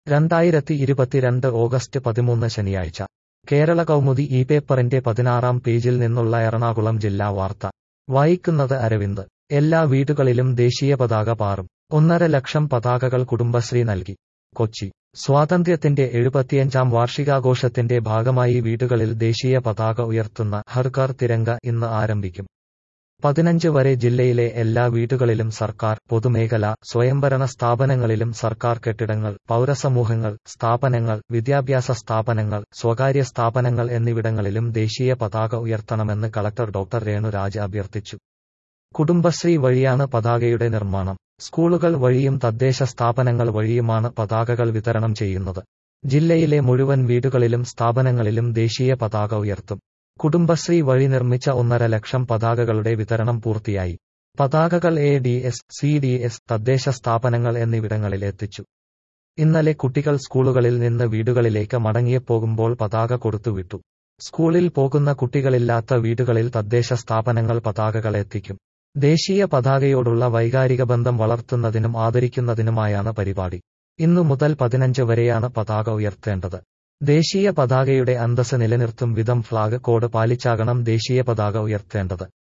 രണ്ടായിരത്തി ഇരുപത്തിരണ്ട് ഓഗസ്റ്റ് പതിമൂന്ന് ശനിയാഴ്ച കേരള കൗമുദി ഈ പേപ്പറിന്റെ പതിനാറാം പേജിൽ നിന്നുള്ള എറണാകുളം ജില്ലാ വാർത്ത വായിക്കുന്നത് അരവിന്ദ് എല്ലാ വീടുകളിലും ദേശീയ പതാക പാറും ഒന്നര ലക്ഷം പതാകകൾ കുടുംബശ്രീ നൽകി കൊച്ചി സ്വാതന്ത്ര്യത്തിന്റെ എഴുപത്തിയഞ്ചാം വാർഷികാഘോഷത്തിന്റെ ഭാഗമായി വീടുകളിൽ ദേശീയ പതാക ഉയർത്തുന്ന ഹർഘർ തിരങ്ക ഇന്ന് ആരംഭിക്കും പതിനഞ്ച് വരെ ജില്ലയിലെ എല്ലാ വീടുകളിലും സർക്കാർ പൊതുമേഖല സ്വയംഭരണ സ്ഥാപനങ്ങളിലും സർക്കാർ കെട്ടിടങ്ങൾ പൗരസമൂഹങ്ങൾ സ്ഥാപനങ്ങൾ വിദ്യാഭ്യാസ സ്ഥാപനങ്ങൾ സ്വകാര്യ സ്ഥാപനങ്ങൾ എന്നിവിടങ്ങളിലും ദേശീയ പതാക ഉയർത്തണമെന്ന് കളക്ടർ ഡോക്ടർ രേണുരാജ് അഭ്യർത്ഥിച്ചു കുടുംബശ്രീ വഴിയാണ് പതാകയുടെ നിർമ്മാണം സ്കൂളുകൾ വഴിയും തദ്ദേശ സ്ഥാപനങ്ങൾ വഴിയുമാണ് പതാകകൾ വിതരണം ചെയ്യുന്നത് ജില്ലയിലെ മുഴുവൻ വീടുകളിലും സ്ഥാപനങ്ങളിലും ദേശീയ പതാക ഉയർത്തും കുടുംബശ്രീ വഴി നിർമ്മിച്ച ഒന്നര ലക്ഷം പതാകകളുടെ വിതരണം പൂർത്തിയായി പതാകകൾ A D S C D S തദ്ദേശ സ്ഥാപനങ്ങൾ എന്നിവിടങ്ങളിൽ എത്തിച്ചു ഇന്നലെ കുട്ടികൾ സ്കൂളുകളിൽ നിന്ന് വീടുകളിലേക്ക് മടങ്ങിയപ്പോകുമ്പോൾ പതാക കൊടുത്തുവിട്ടു സ്കൂളിൽ പോകുന്ന കുട്ടികളില്ലാത്ത വീടുകളിൽ തദ്ദേശ സ്ഥാപനങ്ങൾ പതാകകൾ എത്തിക്കും ദേശീയ പതാകയോടുള്ള വൈകാരിക ബന്ധം വളർത്തുന്നതിനും ആദരിക്കുന്നതിനുമായാണ് പരിപാടി ഇന്നു മുതൽ പതിനഞ്ച് വരെയാണ് പതാക ഉയർത്തേണ്ടത് ദേശീയ പതാകയുടെ അന്തസ് നിലനിർത്തും വിധം ഫ്ളാഗ് കോഡ് പാലിച്ചാകണം ദേശീയ പതാക ഉയർത്തേണ്ടത്